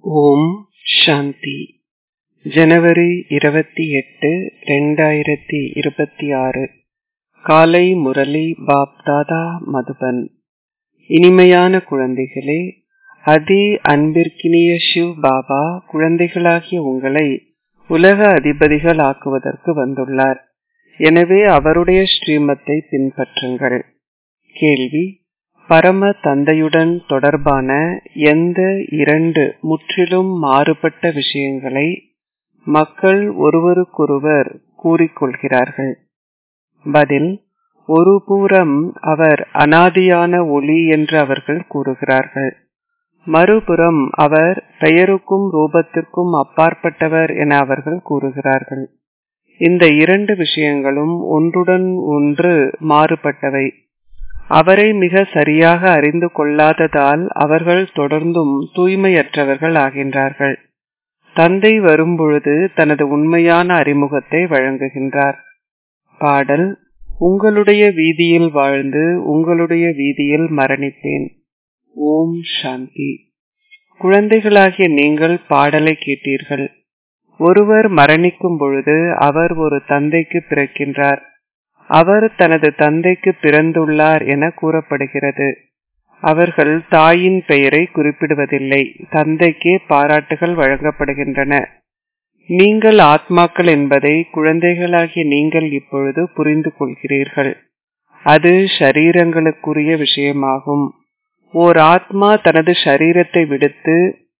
ஓம் சாந்தி ஜனவரி இருபத்தி எட்டு ரெண்டாயிரத்தி இருபத்தி ஆறு காலை முரளி பாப் தாதா மதுபன் இனிமையான குழந்தைகளே அதி அன்பிற்கினிய ஷிவ் பாபா குழந்தைகளாகிய உங்களை உலக அதிபதிகள் ஆக்குவதற்கு வந்துள்ளார் எனவே அவருடைய ஸ்ரீமத்தை பின்பற்றுங்கள் கேள்வி பரம தந்தையுடன் தொடர்பான எந்த இரண்டு முற்றிலும் மாறுபட்ட விஷயங்களை மக்கள் ஒருவருக்கொருவர் கூறிக்கொள்கிறார்கள் பதில் ஒரு புறம் அவர் அனாதியான ஒளி என்று அவர்கள் கூறுகிறார்கள் மறுபுறம் அவர் பெயருக்கும் ரூபத்திற்கும் அப்பாற்பட்டவர் என அவர்கள் கூறுகிறார்கள் இந்த இரண்டு விஷயங்களும் ஒன்றுடன் ஒன்று மாறுபட்டவை அவரை மிக சரியாக அறிந்து கொள்ளாததால் அவர்கள் தொடர்ந்தும் தூய்மையற்றவர்கள் ஆகின்றார்கள் தந்தை வரும்பொழுது தனது உண்மையான அறிமுகத்தை வழங்குகின்றார் பாடல் உங்களுடைய வீதியில் வாழ்ந்து உங்களுடைய வீதியில் மரணிப்பேன் ஓம் சாந்தி குழந்தைகளாகிய நீங்கள் பாடலை கேட்டீர்கள் ஒருவர் மரணிக்கும் பொழுது அவர் ஒரு தந்தைக்கு பிறக்கின்றார் அவர் தனது தந்தைக்கு பிறந்துள்ளார் என கூறப்படுகிறது அவர்கள் தாயின் பெயரை குறிப்பிடுவதில்லை தந்தைக்கே பாராட்டுகள் வழங்கப்படுகின்றன நீங்கள் ஆத்மாக்கள் என்பதை குழந்தைகளாகிய நீங்கள் இப்பொழுது புரிந்து கொள்கிறீர்கள் அது ஷரீரங்களுக்குரிய விஷயமாகும் ஓர் ஆத்மா தனது ஷரீரத்தை விடுத்து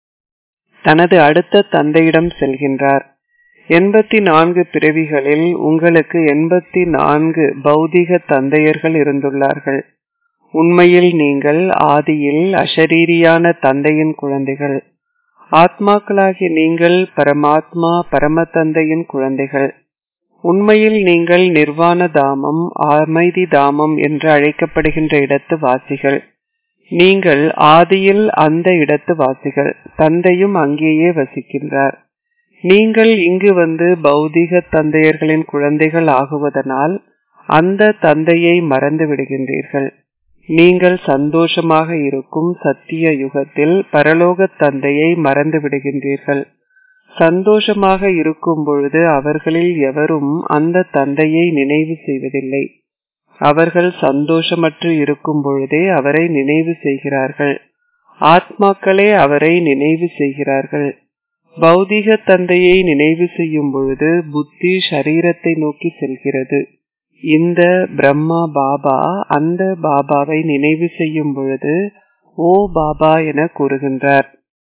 தனது அடுத்த தந்தையிடம் செல்கின்றார் எண்பத்தி நான்கு பிறவிகளில் உங்களுக்கு எண்பத்தி நான்கு பௌதிக தந்தையர்கள் இருந்துள்ளார்கள் உண்மையில் நீங்கள் ஆதியில் அஷரீரியான தந்தையின் குழந்தைகள் ஆத்மாக்களாகிய நீங்கள் பரமாத்மா பரம தந்தையின் குழந்தைகள் உண்மையில் நீங்கள் நிர்வாண தாமம் அமைதி தாமம் என்று அழைக்கப்படுகின்ற இடத்து வாசிகள் நீங்கள் ஆதியில் அந்த இடத்து வாசிகள் தந்தையும் அங்கேயே வசிக்கின்றார் நீங்கள் இங்கு வந்து பௌதிக தந்தையர்களின் குழந்தைகள் ஆகுவதனால் அந்த தந்தையை மறந்து விடுகின்றீர்கள் நீங்கள் சந்தோஷமாக இருக்கும் சத்திய யுகத்தில் பரலோக தந்தையை மறந்து விடுகின்றீர்கள் சந்தோஷமாக இருக்கும் பொழுது அவர்களில் எவரும் அந்த தந்தையை நினைவு செய்வதில்லை அவர்கள் சந்தோஷமற்று இருக்கும் பொழுதே அவரை நினைவு செய்கிறார்கள் ஆத்மாக்களே அவரை நினைவு செய்கிறார்கள் பௌதிக தந்தையை நினைவு செய்யும் பொழுது புத்தி சரீரத்தை நோக்கி செல்கிறது இந்த பிரம்மா பாபா அந்த பாபாவை நினைவு செய்யும் பொழுது ஓ பாபா என கூறுகின்றார்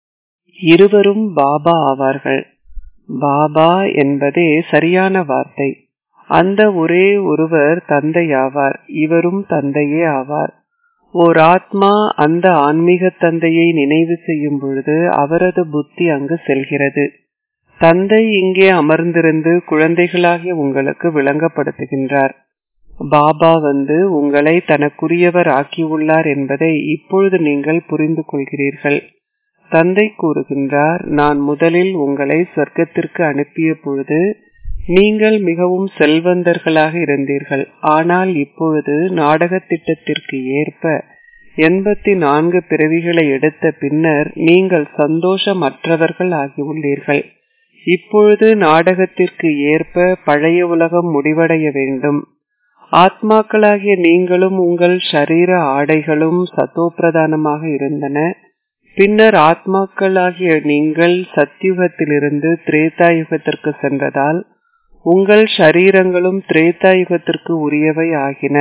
இருவரும் பாபா ஆவார்கள் பாபா என்பதே சரியான வார்த்தை அந்த ஒரே ஒருவர் தந்தையாவார் இவரும் தந்தையே ஆவார் ஓர் ஆத்மா அந்த ஆன்மீக தந்தையை நினைவு செய்யும் பொழுது அவரது புத்தி அங்கு செல்கிறது தந்தை இங்கே அமர்ந்திருந்து குழந்தைகளாகிய உங்களுக்கு விளங்கப்படுத்துகின்றார் பாபா வந்து உங்களை தனக்குரியவர் ஆக்கியுள்ளார் என்பதை இப்பொழுது நீங்கள் புரிந்து கொள்கிறீர்கள் தந்தை கூறுகின்றார் நான் முதலில் உங்களை சொர்க்கத்திற்கு அனுப்பிய பொழுது நீங்கள் மிகவும் செல்வந்தர்களாக இருந்தீர்கள் ஆனால் இப்பொழுது நாடக திட்டத்திற்கு ஏற்ப எண்பத்தி நான்கு பிறவிகளை எடுத்த பின்னர் நீங்கள் சந்தோஷமற்றவர்கள் ஆகியுள்ளீர்கள் இப்பொழுது நாடகத்திற்கு ஏற்ப பழைய உலகம் முடிவடைய வேண்டும் ஆத்மாக்களாகிய நீங்களும் உங்கள் ஷரீர ஆடைகளும் சத்தோப்பிரதானமாக இருந்தன பின்னர் ஆத்மாக்களாகிய நீங்கள் சத்யுகத்திலிருந்து திரேதாயுகத்திற்கு சென்றதால் உங்கள் ஷரீரங்களும் திரேதாயுகத்திற்கு உரியவை ஆகின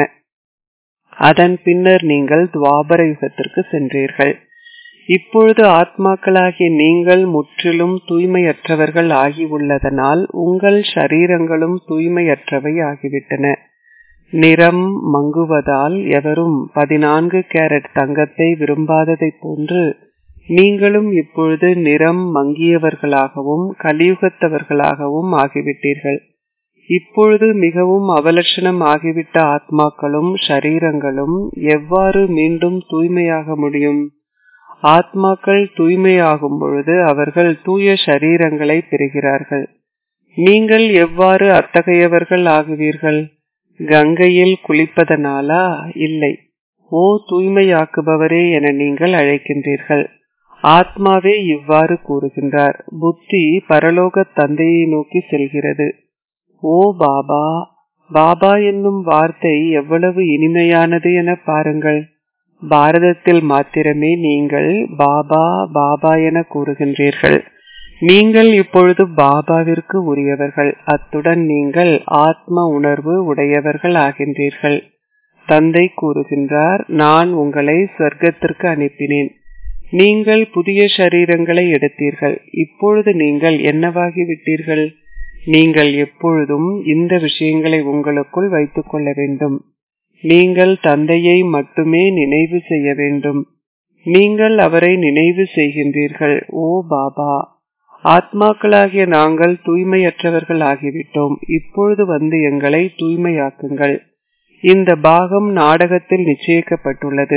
அதன் பின்னர் நீங்கள் துவாபர யுகத்திற்கு சென்றீர்கள் இப்பொழுது ஆத்மாக்களாகிய நீங்கள் முற்றிலும் தூய்மையற்றவர்கள் ஆகியுள்ளதனால் உங்கள் ஷரீரங்களும் தூய்மையற்றவை ஆகிவிட்டன நிறம் மங்குவதால் எவரும் பதினான்கு கேரட் தங்கத்தை விரும்பாததை போன்று நீங்களும் இப்பொழுது நிறம் மங்கியவர்களாகவும் கலியுகத்தவர்களாகவும் ஆகிவிட்டீர்கள் இப்பொழுது மிகவும் அவலட்சணம் ஆகிவிட்ட ஆத்மாக்களும் ஷரீரங்களும் எவ்வாறு மீண்டும் தூய்மையாக முடியும் ஆத்மாக்கள் தூய்மையாகும் பொழுது அவர்கள் தூய ஷரீரங்களை பெறுகிறார்கள் நீங்கள் எவ்வாறு அத்தகையவர்கள் ஆகுவீர்கள் கங்கையில் குளிப்பதனாலா இல்லை ஓ தூய்மையாக்குபவரே என நீங்கள் அழைக்கின்றீர்கள் ஆத்மாவே இவ்வாறு கூறுகின்றார் புத்தி பரலோக தந்தையை நோக்கி செல்கிறது ஓ பாபா பாபா என்னும் வார்த்தை எவ்வளவு இனிமையானது என பாருங்கள் பாரதத்தில் மாத்திரமே நீங்கள் பாபா பாபா என கூறுகின்றீர்கள் நீங்கள் இப்பொழுது பாபாவிற்கு உரியவர்கள் அத்துடன் நீங்கள் ஆத்ம உணர்வு உடையவர்கள் ஆகின்றீர்கள் தந்தை கூறுகின்றார் நான் உங்களை சொர்க்கத்திற்கு அனுப்பினேன் நீங்கள் புதிய சரீரங்களை எடுத்தீர்கள் இப்பொழுது நீங்கள் என்னவாகிவிட்டீர்கள் நீங்கள் எப்பொழுதும் இந்த விஷயங்களை உங்களுக்குள் வைத்துக் கொள்ள வேண்டும் நீங்கள் தந்தையை மட்டுமே நினைவு செய்ய வேண்டும் நீங்கள் அவரை நினைவு செய்கின்றீர்கள் ஓ பாபா ஆத்மாக்களாகிய நாங்கள் தூய்மையற்றவர்கள் ஆகிவிட்டோம் இப்பொழுது வந்து எங்களை தூய்மையாக்குங்கள் இந்த பாகம் நாடகத்தில் நிச்சயிக்கப்பட்டுள்ளது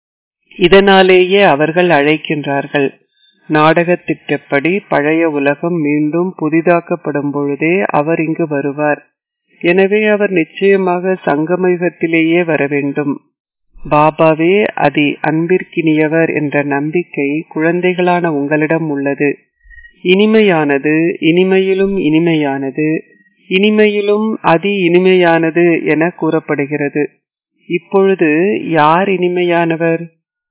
இதனாலேயே அவர்கள் அழைக்கின்றார்கள் நாடகத்திற்கப்படி பழைய உலகம் மீண்டும் புதிதாக்கப்படும் பொழுதே அவர் இங்கு வருவார் எனவே அவர் நிச்சயமாக சங்கமயுகத்திலேயே வர வேண்டும் பாபாவே அதி அன்பிற்கினியவர் என்ற நம்பிக்கை குழந்தைகளான உங்களிடம் உள்ளது இனிமையானது இனிமையிலும் இனிமையானது இனிமையிலும் அதி இனிமையானது என கூறப்படுகிறது இப்பொழுது யார் இனிமையானவர்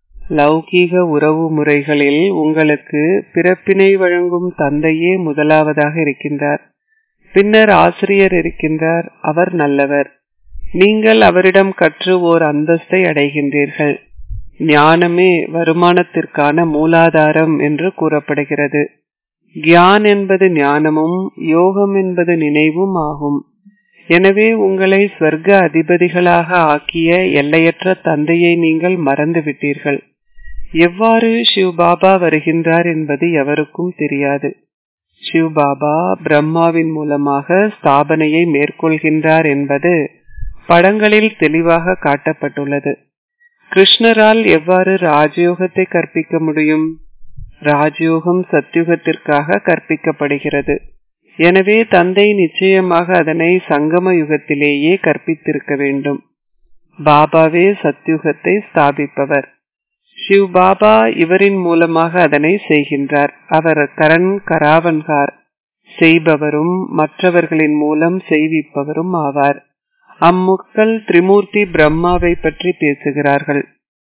லௌகீக உறவு முறைகளில் உங்களுக்கு பிறப்பினை வழங்கும் தந்தையே முதலாவதாக இருக்கின்றார் பின்னர் ஆசிரியர் இருக்கின்றார் அவர் நல்லவர் நீங்கள் அவரிடம் கற்று ஓர் அந்தஸ்தை அடைகின்றீர்கள் ஞானமே வருமானத்திற்கான மூலாதாரம் என்று கூறப்படுகிறது கியான் என்பது ஞானமும் யோகம் என்பது நினைவும் ஆகும் எனவே உங்களை ஸ்வர்க்க அதிபதிகளாக ஆக்கிய எல்லையற்ற தந்தையை நீங்கள் மறந்துவிட்டீர்கள் எவ்வாறு சிவபாபா வருகின்றார் என்பது எவருக்கும் தெரியாது சிவபாபா பிரம்மாவின் மூலமாக ஸ்தாபனையை மேற்கொள்கின்றார் என்பது படங்களில் தெளிவாக காட்டப்பட்டுள்ளது கிருஷ்ணரால் எவ்வாறு ராஜயோகத்தை கற்பிக்க முடியும் ராஜயோகம் சத்யுகத்திற்காக கற்பிக்கப்படுகிறது எனவே தந்தை நிச்சயமாக அதனை சங்கம யுகத்திலேயே கற்பித்திருக்க வேண்டும் பாபாவே சத்யுகத்தை ஸ்தாபிப்பவர் சிவ் பாபா இவரின் மூலமாக அதனை செய்கின்றார் அவர் கரண் கராவன்கார் செய்பவரும் மற்றவர்களின் மூலம் செய்விப்பவரும் ஆவார் அம்முக்கள் திரிமூர்த்தி பிரம்மாவை பற்றி பேசுகிறார்கள்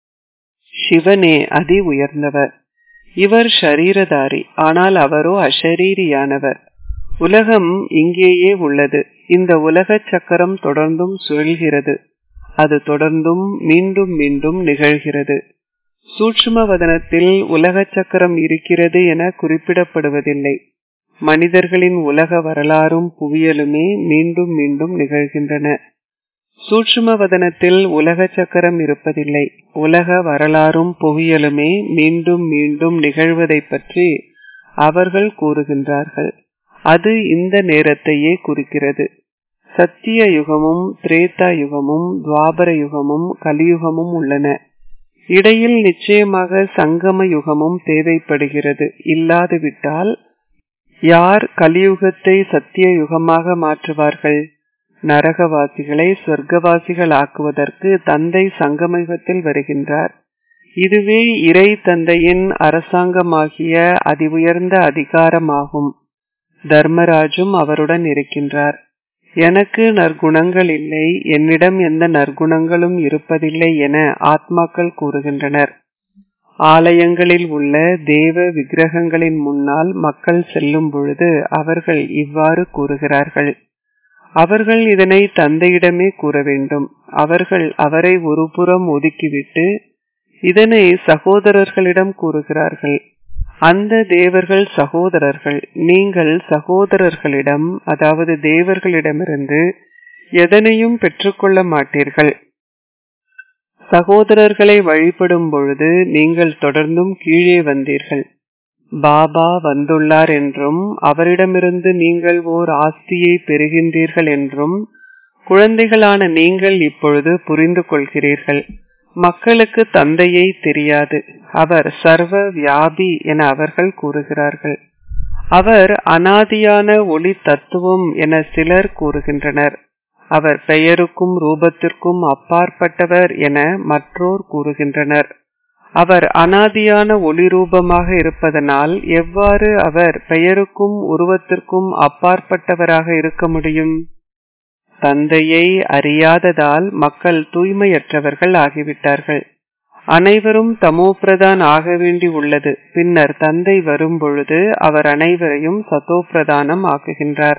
சிவனே அதி உயர்ந்தவர் இவர் ஷரீரதாரி ஆனால் அவரோ அஷரீரியானவர் உலகம் இங்கேயே உள்ளது இந்த உலக சக்கரம் தொடர்ந்தும் சுழல்கிறது அது தொடர்ந்தும் மீண்டும் மீண்டும் நிகழ்கிறது சூட்சும வதனத்தில் உலக சக்கரம் இருக்கிறது என குறிப்பிடப்படுவதில்லை மனிதர்களின் உலக வரலாறும் புவியலுமே மீண்டும் மீண்டும் நிகழ்கின்றன சூட்சும வதனத்தில் உலக சக்கரம் இருப்பதில்லை உலக வரலாறும் புவியலுமே மீண்டும் மீண்டும் நிகழ்வதை பற்றி அவர்கள் கூறுகின்றார்கள் அது இந்த நேரத்தையே குறிக்கிறது சத்திய யுகமும் திரேதா யுகமும் துவாபர யுகமும் கலியுகமும் உள்ளன இடையில் நிச்சயமாக சங்கம யுகமும் தேவைப்படுகிறது இல்லாது விட்டால் யார் கலியுகத்தை சத்திய யுகமாக மாற்றுவார்கள் நரகவாசிகளை சொர்க்கவாசிகள் ஆக்குவதற்கு தந்தை சங்கமயுகத்தில் வருகின்றார் இதுவே இறை தந்தையின் அரசாங்கமாகிய அதி உயர்ந்த அதிகாரமாகும் தர்மராஜும் அவருடன் இருக்கின்றார் எனக்கு நற்குணங்கள் இல்லை என்னிடம் எந்த நற்குணங்களும் இருப்பதில்லை என ஆத்மாக்கள் கூறுகின்றனர் ஆலயங்களில் உள்ள தேவ விக்கிரகங்களின் முன்னால் மக்கள் செல்லும் பொழுது அவர்கள் இவ்வாறு கூறுகிறார்கள் அவர்கள் இதனை தந்தையிடமே கூற வேண்டும் அவர்கள் அவரை ஒரு புறம் ஒதுக்கிவிட்டு இதனை சகோதரர்களிடம் கூறுகிறார்கள் அந்த தேவர்கள் சகோதரர்கள் நீங்கள் சகோதரர்களிடம் அதாவது தேவர்களிடமிருந்து எதனையும் பெற்றுக்கொள்ள மாட்டீர்கள் சகோதரர்களை வழிபடும் பொழுது நீங்கள் தொடர்ந்தும் கீழே வந்தீர்கள் பாபா வந்துள்ளார் என்றும் அவரிடமிருந்து நீங்கள் ஓர் ஆஸ்தியை பெறுகின்றீர்கள் என்றும் குழந்தைகளான நீங்கள் இப்பொழுது புரிந்து கொள்கிறீர்கள் மக்களுக்கு தந்தையை தெரியாது அவர் சர்வ வியாபி என அவர்கள் கூறுகிறார்கள் அவர் அனாதியான ஒளி தத்துவம் என சிலர் கூறுகின்றனர் அவர் பெயருக்கும் ரூபத்திற்கும் அப்பாற்பட்டவர் என மற்றோர் கூறுகின்றனர் அவர் அனாதியான ஒளி ரூபமாக இருப்பதனால் எவ்வாறு அவர் பெயருக்கும் உருவத்திற்கும் அப்பாற்பட்டவராக இருக்க முடியும் தந்தையை அறியாததால் மக்கள் தூய்மையற்றவர்கள் ஆகிவிட்டார்கள் அனைவரும் தமோபிரதான் ஆக வேண்டி உள்ளது பின்னர் தந்தை வரும்பொழுது அவர் அனைவரையும் சதோபிரதானம் ஆக்குகின்றார்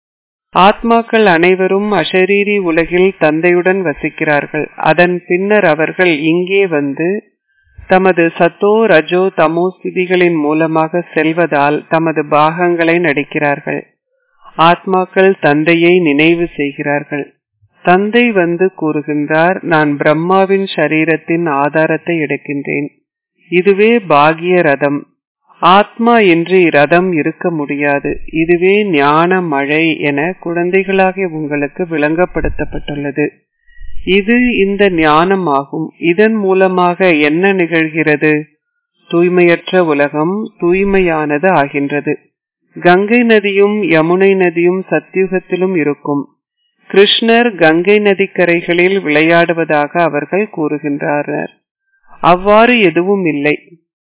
ஆத்மாக்கள் அனைவரும் அஷரீரி உலகில் தந்தையுடன் வசிக்கிறார்கள் அதன் பின்னர் அவர்கள் இங்கே வந்து தமது சத்தோ ரஜோ தமோ ஸ்திதிகளின் மூலமாக செல்வதால் தமது பாகங்களை நடிக்கிறார்கள் ஆத்மாக்கள் தந்தையை நினைவு செய்கிறார்கள் தந்தை வந்து கூறுகின்றார் நான் பிரம்மாவின் சரீரத்தின் ஆதாரத்தை எடுக்கின்றேன் இதுவே பாகிய ரதம் ஆத்மா இன்றி ரதம் இருக்க முடியாது இதுவே ஞான மழை என குழந்தைகளாகிய உங்களுக்கு விளங்கப்படுத்தப்பட்டுள்ளது இது இந்த ஞானம் ஆகும் இதன் மூலமாக என்ன நிகழ்கிறது தூய்மையற்ற உலகம் தூய்மையானது ஆகின்றது கங்கை நதியும் யமுனை நதியும் சத்தியுகத்திலும் இருக்கும் கிருஷ்ணர் கங்கை நதிக்கரைகளில் விளையாடுவதாக அவர்கள் கூறுகின்றனர் அவ்வாறு எதுவும் இல்லை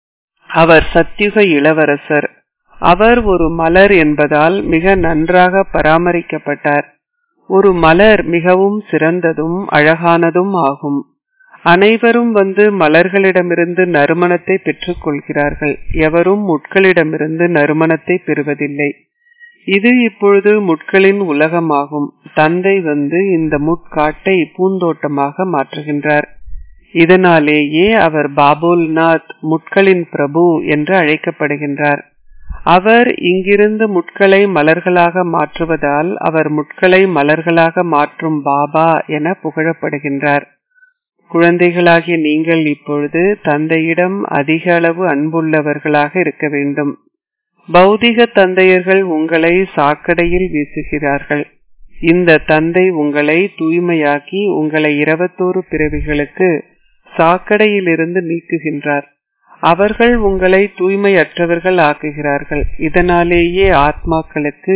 அவர் சத்தியுக இளவரசர் அவர் ஒரு மலர் என்பதால் மிக நன்றாக பராமரிக்கப்பட்டார் ஒரு மலர் மிகவும் சிறந்ததும் அழகானதும் ஆகும் அனைவரும் வந்து மலர்களிடமிருந்து நறுமணத்தை பெற்றுக் கொள்கிறார்கள் எவரும் முட்களிடமிருந்து நறுமணத்தை பெறுவதில்லை இது இப்பொழுது முட்களின் உலகமாகும் தந்தை வந்து இந்த முட்காட்டை பூந்தோட்டமாக மாற்றுகின்றார் இதனாலேயே அவர் பாபுல்நாத் முட்களின் பிரபு என்று அழைக்கப்படுகின்றார் அவர் இங்கிருந்து முட்களை மலர்களாக மாற்றுவதால் அவர் முட்களை மலர்களாக மாற்றும் பாபா என புகழப்படுகின்றார் குழந்தைகளாகிய நீங்கள் இப்பொழுது தந்தையிடம் அதிக அளவு அன்புள்ளவர்களாக இருக்க வேண்டும் பௌதிக தந்தையர்கள் உங்களை சாக்கடையில் வீசுகிறார்கள் இந்த தந்தை உங்களை தூய்மையாக்கி உங்களை இருபத்தோரு பிறவிகளுக்கு சாக்கடையிலிருந்து நீக்குகின்றார் அவர்கள் உங்களை தூய்மையற்றவர்கள் ஆக்குகிறார்கள் இதனாலேயே ஆத்மாக்களுக்கு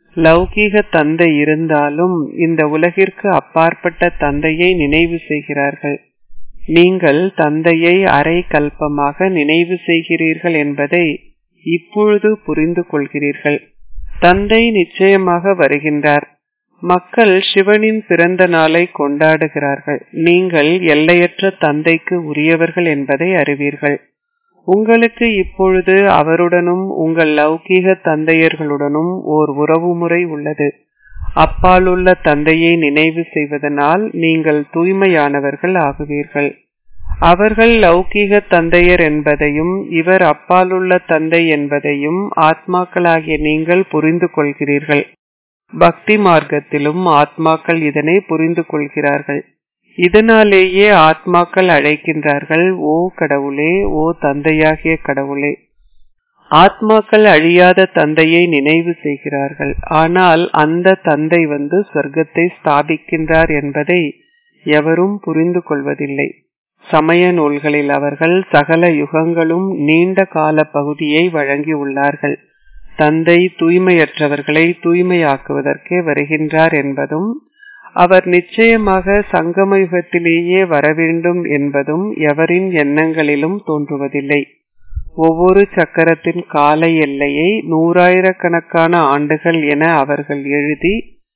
லௌகீக தந்தை இருந்தாலும் இந்த உலகிற்கு அப்பாற்பட்ட தந்தையை நினைவு செய்கிறார்கள் நீங்கள் தந்தையை அரை கல்பமாக நினைவு செய்கிறீர்கள் என்பதை இப்பொழுது புரிந்து கொள்கிறீர்கள் தந்தை நிச்சயமாக வருகின்றார் மக்கள் சிவனின் பிறந்த நாளை கொண்டாடுகிறார்கள் நீங்கள் எல்லையற்ற தந்தைக்கு உரியவர்கள் என்பதை அறிவீர்கள் உங்களுக்கு இப்பொழுது அவருடனும் உங்கள் லௌகீக தந்தையர்களுடனும் ஓர் உறவுமுறை உள்ளது அப்பாலுள்ள தந்தையை நினைவு செய்வதனால் நீங்கள் தூய்மையானவர்கள் ஆகுவீர்கள் அவர்கள் லௌகீக தந்தையர் என்பதையும் இவர் அப்பாலுள்ள தந்தை என்பதையும் ஆத்மாக்களாகிய நீங்கள் புரிந்து கொள்கிறீர்கள் பக்தி மார்க்கத்திலும் ஆத்மாக்கள் இதனை புரிந்து கொள்கிறார்கள் இதனாலேயே ஆத்மாக்கள் அழைக்கின்றார்கள் ஓ கடவுளே ஓ தந்தையாகிய கடவுளே ஆத்மாக்கள் அழியாத தந்தையை நினைவு செய்கிறார்கள் ஆனால் அந்த தந்தை வந்து சொர்க்கத்தை ஸ்தாபிக்கின்றார் என்பதை எவரும் புரிந்து கொள்வதில்லை சமய நூல்களில் அவர்கள் சகல யுகங்களும் நீண்ட கால பகுதியை வழங்கியுள்ளார்கள் தந்தை தூய்மையற்றவர்களை தூய்மையாக்குவதற்கே வருகின்றார் என்பதும் அவர் நிச்சயமாக சங்கம யுகத்திலேயே வரவேண்டும் என்பதும் எவரின் எண்ணங்களிலும் தோன்றுவதில்லை ஒவ்வொரு சக்கரத்தின் கால எல்லையை நூறாயிரக்கணக்கான ஆண்டுகள் என அவர்கள் எழுதி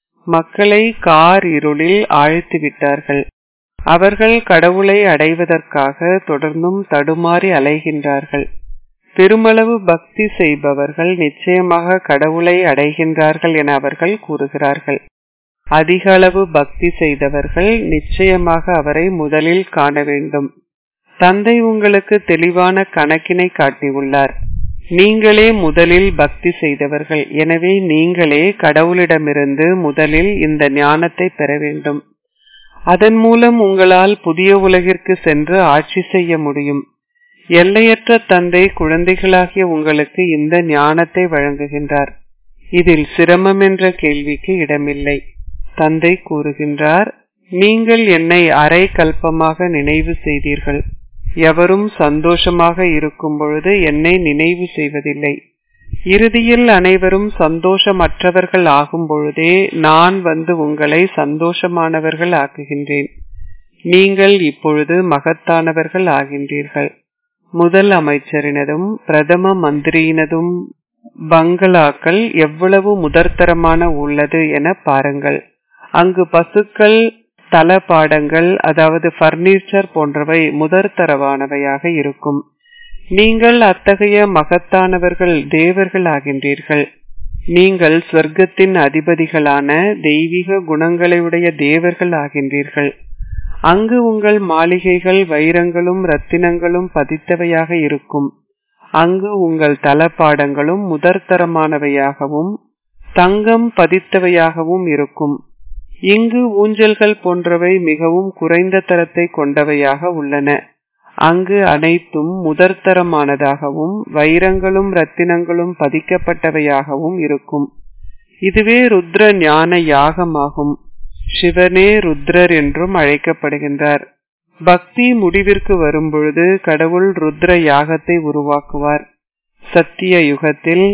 மக்களை கார் இருளில் ஆழ்த்திவிட்டார்கள் அவர்கள் கடவுளை அடைவதற்காக தொடர்ந்தும் தடுமாறி அலைகின்றார்கள் பெருமளவு பக்தி செய்பவர்கள் நிச்சயமாக கடவுளை அடைகின்றார்கள் என அவர்கள் கூறுகிறார்கள் அதிக அளவு பக்தி செய்தவர்கள் நிச்சயமாக அவரை முதலில் காண வேண்டும் தந்தை உங்களுக்கு தெளிவான கணக்கினை காட்டியுள்ளார் நீங்களே முதலில் பக்தி செய்தவர்கள் எனவே நீங்களே கடவுளிடமிருந்து முதலில் இந்த ஞானத்தை பெற வேண்டும் அதன் மூலம் உங்களால் புதிய உலகிற்கு சென்று ஆட்சி செய்ய முடியும் எல்லையற்ற தந்தை குழந்தைகளாகிய உங்களுக்கு இந்த ஞானத்தை வழங்குகின்றார் இதில் சிரமம் என்ற கேள்விக்கு இடமில்லை தந்தை கூறுகின்றார் நீங்கள் என்னை அரை கல்பமாக நினைவு செய்தீர்கள் எவரும் சந்தோஷமாக இருக்கும் பொழுது என்னை நினைவு செய்வதில்லை இறுதியில் அனைவரும் சந்தோஷமற்றவர்கள் ஆகும் பொழுதே நான் வந்து உங்களை சந்தோஷமானவர்கள் ஆக்குகின்றேன் நீங்கள் இப்பொழுது மகத்தானவர்கள் ஆகின்றீர்கள் முதல் அமைச்சரினதும் பிரதம மந்திரியினதும் பங்களாக்கள் எவ்வளவு முதற்தரமான உள்ளது என பாருங்கள் அங்கு பசுக்கள் தளபாடங்கள் அதாவது பர்னிச்சர் போன்றவை முதற்தரமானவையாக இருக்கும் நீங்கள் அத்தகைய மகத்தானவர்கள் தேவர்கள் ஆகின்றீர்கள் நீங்கள் சொர்க்கத்தின் அதிபதிகளான தெய்வீக குணங்களையுடைய தேவர்கள் ஆகின்றீர்கள் அங்கு உங்கள் மாளிகைகள் வைரங்களும் ரத்தினங்களும் பதித்தவையாக இருக்கும் அங்கு உங்கள் தளபாடங்களும் முதற்தரமானவையாகவும் தங்கம் பதித்தவையாகவும் இருக்கும் இங்கு ஊஞ்சல்கள் போன்றவை மிகவும் குறைந்த தரத்தை கொண்டவையாக உள்ளன அங்கு அனைத்தும் முதற்தரமானதாகவும் வைரங்களும் ரத்தினங்களும் பதிக்கப்பட்டவையாகவும் இருக்கும் இதுவே ருத்ர ஞான யாகமாகும் சிவனே ருத்ரர் என்றும் அழைக்கப்படுகின்றார் பக்தி முடிவிற்கு வரும்பொழுது கடவுள் ருத்ர யாகத்தை உருவாக்குவார் சத்திய யுகத்தில்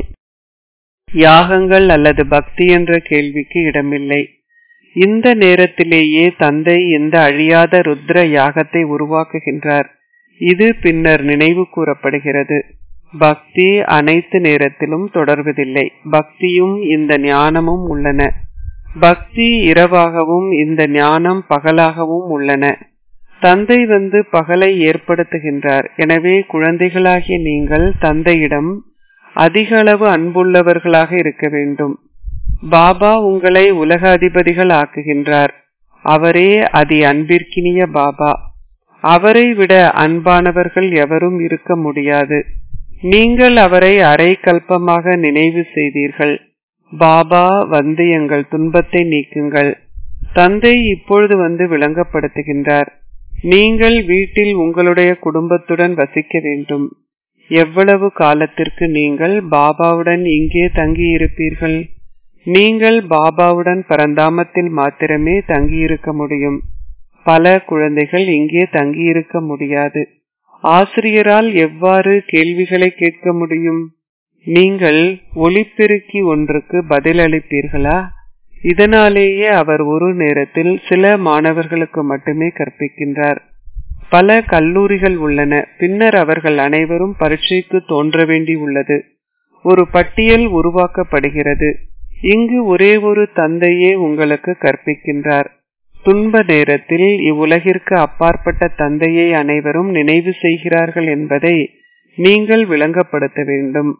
யாகங்கள் அல்லது பக்தி என்ற கேள்விக்கு இடமில்லை இந்த நேரத்திலேயே தந்தை இந்த அழியாத ருத்ர யாகத்தை உருவாக்குகின்றார் இது பின்னர் நினைவு கூறப்படுகிறது பக்தி அனைத்து நேரத்திலும் தொடர்வதில்லை பக்தியும் இந்த ஞானமும் உள்ளன பக்தி இரவாகவும் இந்த ஞானம் பகலாகவும் உள்ளன தந்தை வந்து பகலை ஏற்படுத்துகின்றார் எனவே குழந்தைகளாகிய நீங்கள் தந்தையிடம் அதிக அளவு அன்புள்ளவர்களாக இருக்க வேண்டும் பாபா உங்களை உலக அதிபதிகள் ஆக்குகின்றார் அவரே அதி அன்பிற்கினிய பாபா அவரை விட அன்பானவர்கள் எவரும் இருக்க முடியாது நீங்கள் அவரை அரை கல்பமாக நினைவு செய்தீர்கள் பாபா வந்து எங்கள் துன்பத்தை நீக்குங்கள் தந்தை இப்பொழுது வந்து விளங்கப்படுத்துகின்றார் நீங்கள் வீட்டில் உங்களுடைய குடும்பத்துடன் வசிக்க வேண்டும் எவ்வளவு காலத்திற்கு நீங்கள் பாபாவுடன் இங்கே தங்கியிருப்பீர்கள் நீங்கள் பாபாவுடன் பரந்தாமத்தில் மாத்திரமே தங்கியிருக்க முடியும் பல குழந்தைகள் இங்கே தங்கியிருக்க முடியாது ஆசிரியரால் எவ்வாறு கேள்விகளை கேட்க முடியும் நீங்கள் ஒளிப்பெருக்கி ஒன்றுக்கு பதிலளிப்பீர்களா இதனாலேயே அவர் ஒரு நேரத்தில் சில மாணவர்களுக்கு மட்டுமே கற்பிக்கின்றார் பல கல்லூரிகள் உள்ளன பின்னர் அவர்கள் அனைவரும் பரீட்சைக்கு தோன்ற வேண்டி உள்ளது ஒரு பட்டியல் உருவாக்கப்படுகிறது இங்கு ஒரே ஒரு தந்தையே உங்களுக்கு கற்பிக்கின்றார் துன்ப நேரத்தில் இவ்வுலகிற்கு அப்பாற்பட்ட தந்தையை அனைவரும் நினைவு செய்கிறார்கள் என்பதை நீங்கள் விளங்கப்படுத்த வேண்டும்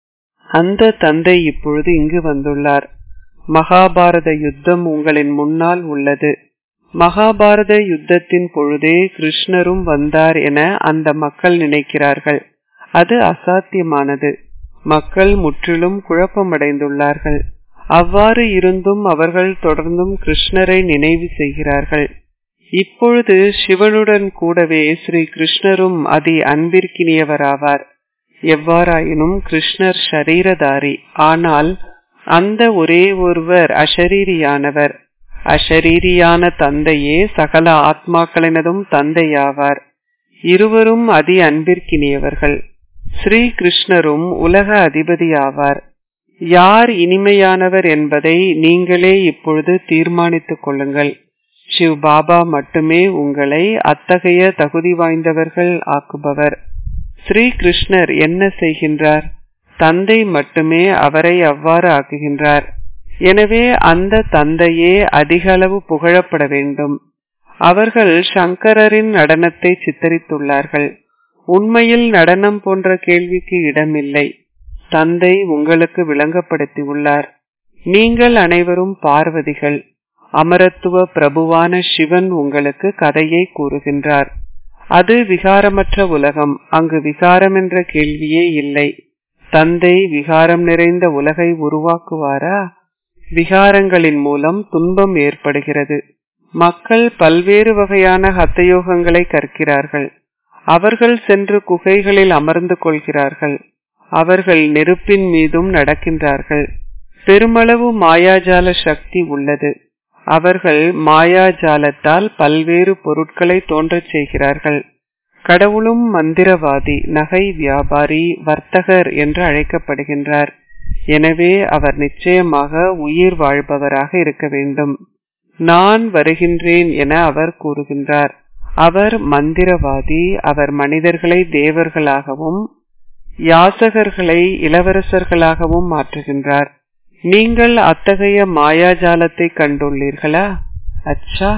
அந்த தந்தை இப்பொழுது இங்கு வந்துள்ளார் மகாபாரத யுத்தம் உங்களின் முன்னால் உள்ளது மகாபாரத யுத்தத்தின் பொழுதே கிருஷ்ணரும் வந்தார் என அந்த மக்கள் நினைக்கிறார்கள் அது அசாத்தியமானது மக்கள் முற்றிலும் குழப்பமடைந்துள்ளார்கள் அவ்வாறு இருந்தும் அவர்கள் தொடர்ந்தும் கிருஷ்ணரை நினைவு செய்கிறார்கள் இப்பொழுது சிவனுடன் கூடவே ஸ்ரீ கிருஷ்ணரும் அதி அன்பிற்கினியவராவார் எவ்வாறாயினும் கிருஷ்ணர் ஷரீரதாரி ஆனால் அந்த ஒரே ஒருவர் அஷரீரியானவர் அஷரீரியான தந்தையே சகல ஆத்மாக்களினதும் தந்தையாவார் இருவரும் அதி அன்பிற்கினியவர்கள் ஸ்ரீ கிருஷ்ணரும் உலக அதிபதி ஆவார் யார் இனிமையானவர் என்பதை நீங்களே இப்பொழுது தீர்மானித்துக் கொள்ளுங்கள் சிவ் பாபா மட்டுமே உங்களை அத்தகைய தகுதி வாய்ந்தவர்கள் ஆக்குபவர் ஸ்ரீ கிருஷ்ணர் என்ன செய்கின்றார் தந்தை மட்டுமே அவரை அவ்வாறு ஆக்குகின்றார் எனவே அந்த தந்தையே அதிக அளவு புகழப்பட வேண்டும் அவர்கள் சங்கரரின் நடனத்தை சித்தரித்துள்ளார்கள் உண்மையில் நடனம் போன்ற கேள்விக்கு இடமில்லை தந்தை உங்களுக்கு விளங்கப்படுத்தி உள்ளார் நீங்கள் அனைவரும் பார்வதிகள் அமரத்துவ பிரபுவான சிவன் உங்களுக்கு கதையை கூறுகின்றார் அது விகாரமற்ற உலகம் அங்கு விகாரம் என்ற கேள்வியே இல்லை தந்தை விகாரம் நிறைந்த உலகை உருவாக்குவாரா விகாரங்களின் மூலம் துன்பம் ஏற்படுகிறது மக்கள் பல்வேறு வகையான ஹத்தயோகங்களை கற்கிறார்கள் அவர்கள் சென்று குகைகளில் அமர்ந்து கொள்கிறார்கள் அவர்கள் நெருப்பின் மீதும் நடக்கின்றார்கள் பெருமளவு மாயாஜால சக்தி உள்ளது அவர்கள் மாயாஜாலத்தால் பல்வேறு பொருட்களை தோன்றச் செய்கிறார்கள் கடவுளும் மந்திரவாதி நகை வியாபாரி வர்த்தகர் என்று அழைக்கப்படுகின்றார் எனவே அவர் நிச்சயமாக உயிர் வாழ்பவராக இருக்க வேண்டும் நான் வருகின்றேன் என அவர் கூறுகின்றார் அவர் மந்திரவாதி அவர் மனிதர்களை தேவர்களாகவும் யாசகர்களை இளவரசர்களாகவும் மாற்றுகின்றார் நீங்கள் அத்தகைய மாயாஜாலத்தை கண்டுள்ளீர்களா அச்சா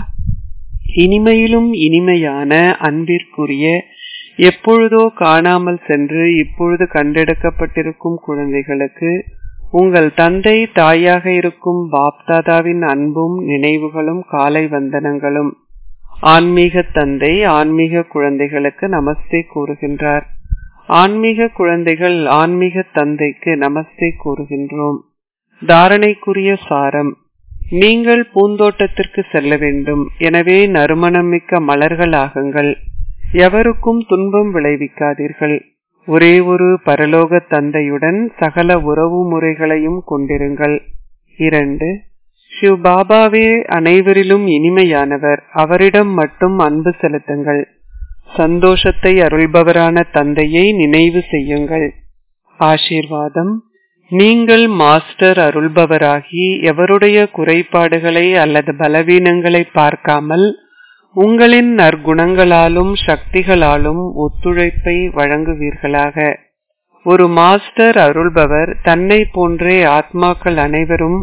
இனிமையிலும் இனிமையான அன்பிற்குரிய எப்பொழுதோ காணாமல் சென்று இப்பொழுது கண்டெடுக்கப்பட்டிருக்கும் குழந்தைகளுக்கு உங்கள் தந்தை தாயாக இருக்கும் பாப்தாதாவின் அன்பும் நினைவுகளும் காலை வந்தனங்களும் ஆன்மீக தந்தை ஆன்மீக குழந்தைகளுக்கு நமஸ்தே கூறுகின்றார் ஆன்மீக குழந்தைகள் ஆன்மீக தந்தைக்கு நமஸ்தே கூறுகின்றோம் தாரணைக்குரிய சாரம் நீங்கள் பூந்தோட்டத்திற்கு செல்ல வேண்டும் எனவே நறுமணமிக்க மலர்கள் ஆகுங்கள் எவருக்கும் துன்பம் விளைவிக்காதீர்கள் ஒரே ஒரு பரலோக தந்தையுடன் சகல உறவு முறைகளையும் கொண்டிருங்கள் இரண்டு சிவ் பாபாவே அனைவரிலும் இனிமையானவர் அவரிடம் மட்டும் அன்பு செலுத்துங்கள் சந்தோஷத்தை அருள்பவரான தந்தையை நினைவு செய்யுங்கள் ஆசீர்வாதம் நீங்கள் மாஸ்டர் அருள்பவராகி எவருடைய குறைபாடுகளை அல்லது பலவீனங்களை பார்க்காமல் உங்களின் நற்குணங்களாலும் சக்திகளாலும் ஒத்துழைப்பை வழங்குவீர்களாக ஒரு மாஸ்டர் அருள்பவர் தன்னை போன்றே ஆத்மாக்கள் அனைவரும்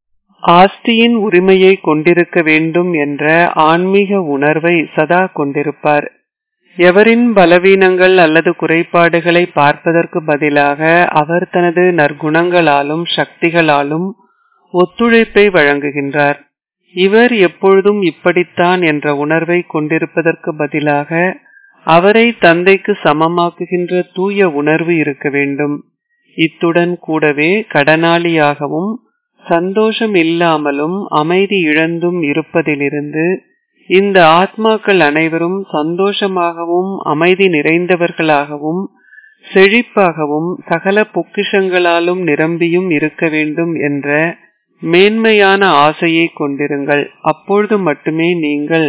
ஆஸ்தியின் உரிமையை கொண்டிருக்க வேண்டும் என்ற ஆன்மீக உணர்வை சதா கொண்டிருப்பார் எவரின் பலவீனங்கள் அல்லது குறைபாடுகளை பார்ப்பதற்கு பதிலாக அவர் தனது நற்குணங்களாலும் சக்திகளாலும் ஒத்துழைப்பை வழங்குகின்றார் இவர் எப்பொழுதும் இப்படித்தான் என்ற உணர்வை கொண்டிருப்பதற்கு பதிலாக அவரை தந்தைக்கு சமமாக்குகின்ற தூய உணர்வு இருக்க வேண்டும் இத்துடன் கூடவே கடனாளியாகவும் சந்தோஷம் இல்லாமலும் அமைதி இழந்தும் இருப்பதிலிருந்து இந்த ஆத்மாக்கள் அனைவரும் சந்தோஷமாகவும் அமைதி நிறைந்தவர்களாகவும் செழிப்பாகவும் சகல பொக்கிஷங்களாலும் நிரம்பியும் இருக்க வேண்டும் என்ற மேன்மையான ஆசையை கொண்டிருங்கள் அப்பொழுது மட்டுமே நீங்கள்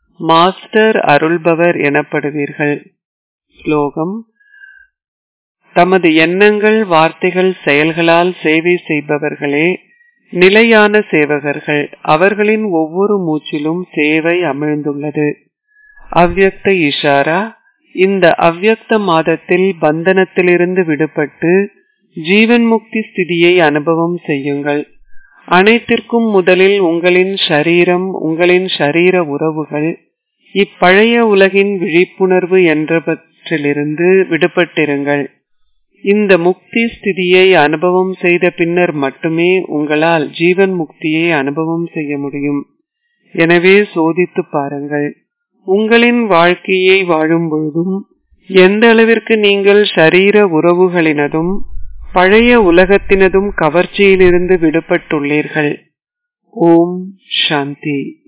மாஸ்டர் அருள்பவர் எனப்படுவீர்கள் ஸ்லோகம் தமது எண்ணங்கள் வார்த்தைகள் செயல்களால் சேவை செய்பவர்களே நிலையான சேவகர்கள் அவர்களின் ஒவ்வொரு மூச்சிலும் சேவை அமிழ்ந்துள்ளது அவ்யக்த இஷாரா இந்த அவ்யக்த மாதத்தில் பந்தனத்திலிருந்து விடுபட்டு ஜீவன் முக்தி ஸ்திதியை அனுபவம் செய்யுங்கள் அனைத்திற்கும் முதலில் உங்களின் ஷரீரம் உங்களின் ஷரீர உறவுகள் இப்பழைய உலகின் விழிப்புணர்வு என்றவற்றிலிருந்து விடுபட்டிருங்கள் இந்த முக்தி ஸ்திதியை அனுபவம் செய்த பின்னர் மட்டுமே உங்களால் ஜீவன் முக்தியை அனுபவம் செய்ய முடியும் எனவே சோதித்து பாருங்கள் உங்களின் வாழ்க்கையை வாழும் பொழுதும் எந்த அளவிற்கு நீங்கள் ஷரீர உறவுகளினதும் பழைய உலகத்தினதும் கவர்ச்சியிலிருந்து விடுபட்டுள்ளீர்கள் ஓம் சாந்தி